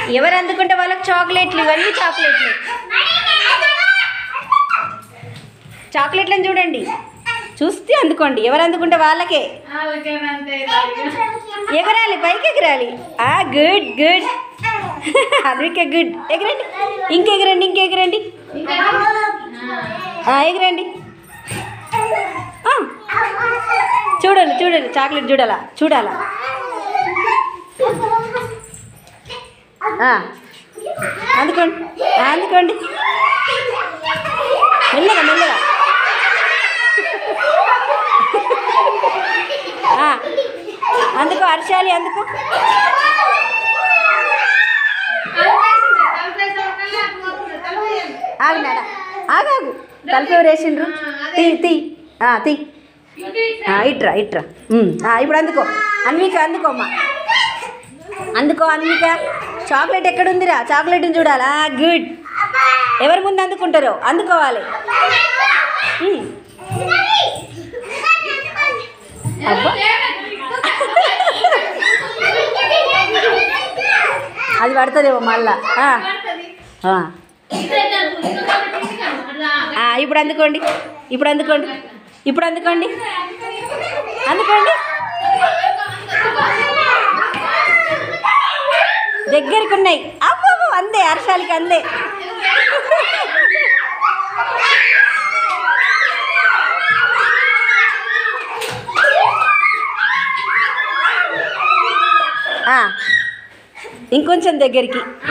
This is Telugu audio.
ఎవరు అందుకుంటే వాళ్ళకి చాక్లెట్లు ఇవన్నీ చాక్లెట్లు చాక్లెట్లను చూడండి చూస్తే అందుకోండి ఎవరు అందుకుంటే వాళ్ళకే ఎగరాలి పైకి ఎగరాలి ఆ గుడ్ గుడ్ అందుకే గుడ్ ఎగరండి ఇంకెగరండి ఇంకెగరండి ఆ, ఎగరండి ఆ, చూడాలి చూడాలి చాక్లెట్ చూడాలా చూడాలా ఆ, అందుకోండి ఆ, అందుకోండి మెల్లగా మెల్లగా ఆ, అందుకో అర్షాలి అందుకో ఆగు నాన్న ఆగాగు తలుపు ఎవరు వేసిండ్రు తీ తీ ఆ, తీ ఆ, ఇట్రా ఇట్రా ఉమ్, ఆ, ఇప్పుడు అందుకో అన్విక అందుకోమ్మా అందుకో అన్విక చాక్లెట్ ఎక్కడుందిరా చాక్లెట్ని చూడాలా గుడ్ ఎవరి ముందు అందుకుంటారో అందుకోవాలి ఉమ్, అబ్బా అది పడుతుందేమో మళ్ళా ఆ, ఆ. ఆ, ఇప్పుడు అందుకోండి ఇప్పుడు అందుకోండి ఇప్పుడు అందుకోండి అందుకోండి దగ్గరికి ఉన్నాయి అబ్బో అందే హర్షాలకి అందే ఆ, ఇంకొంచెం దగ్గరికి